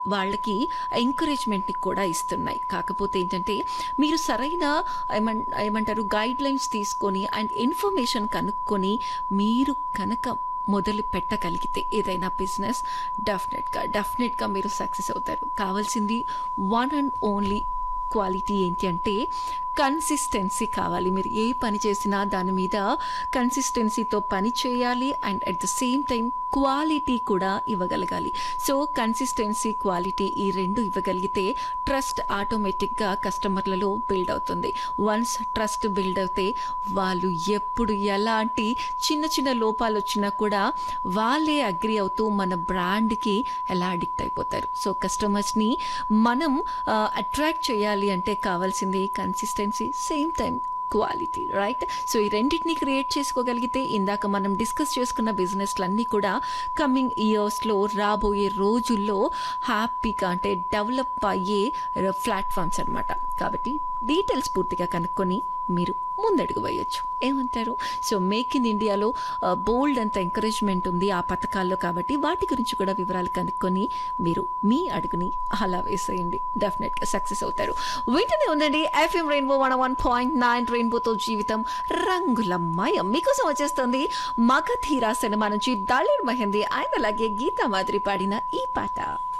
వాళ్ళకి ఎంకరేజ్మెంట్ని కూడా ఇస్తున్నాయి కాకపోతే ఏంటంటే మీరు సరైన ఏమన్ ఏమంటారు గైడ్ లైన్స్ తీసుకొని అండ్ ఇన్ఫర్మేషన్ కనుక్కొని మీరు కనుక మొదలు పెట్టగలిగితే ఏదైనా బిజినెస్ డెఫినెట్గా డెఫినెట్గా మీరు సక్సెస్ అవుతారు కావాల్సింది వన్ అండ్ ఓన్లీ క్వాలిటీ ఏంటి అంటే కన్సిస్టెన్సీ కావాలి మీరు ఏ పని చేసినా దాని మీద కన్సిస్టెన్సీతో పని చేయాలి and at the same time quality కూడా ఇవ్వగలగాలి సో కన్సిస్టెన్సీ క్వాలిటీ ఈ రెండు ఇవ్వగలిగితే ట్రస్ట్ ఆటోమేటిక్గా కస్టమర్లలో బిల్డ్ అవుతుంది వన్స్ ట్రస్ట్ బిల్డ్ అవుతే వాళ్ళు ఎప్పుడు ఎలాంటి చిన్న చిన్న లోపాలు వచ్చినా కూడా వాళ్ళే అగ్రి అవుతూ మన బ్రాండ్కి ఎలా అడిక్ట్ అయిపోతారు సో కస్టమర్స్ని మనం అట్రాక్ట్ చేయాలి అంటే కావాల్సింది consistency same time quality right so ఈ రెండింటిని క్రియేట్ చేసుకోగలిగితే ఇందాక మనం డిస్కస్ చేసుకున్న బిజినెస్లన్నీ కూడా కమింగ్ ఇయర్స్లో రాబోయే రోజుల్లో హ్యాపీగా అంటే డెవలప్ అయ్యే ప్లాట్ఫామ్స్ అనమాట కాబట్టి డీటెయిల్స్ పూర్తిగా కనుక్కొని మీరు ముందడుగు వేయొచ్చు ఏమంటారు సో మేక్ ఇన్ ఇండియాలో బోల్డ్ అంత ఎంకరేజ్మెంట్ ఉంది ఆ పథకాల్లో కాబట్టి వాటి గురించి కూడా వివరాలు కనుక్కొని మీరు మీ అడుగుని అలా వేసేయండి డెఫినెట్గా సక్సెస్ అవుతారు వెంటనే ఉండండి FM rainbow one one point nine రెయిన్బోతో జీవితం రంగులమ్మయం మీకోసం వచ్చేస్తుంది మగధీరా సినిమా నుంచి దళిర్ మహంది ఆయన అలాగే గీతా మాదిరి పాడిన ఈ పాట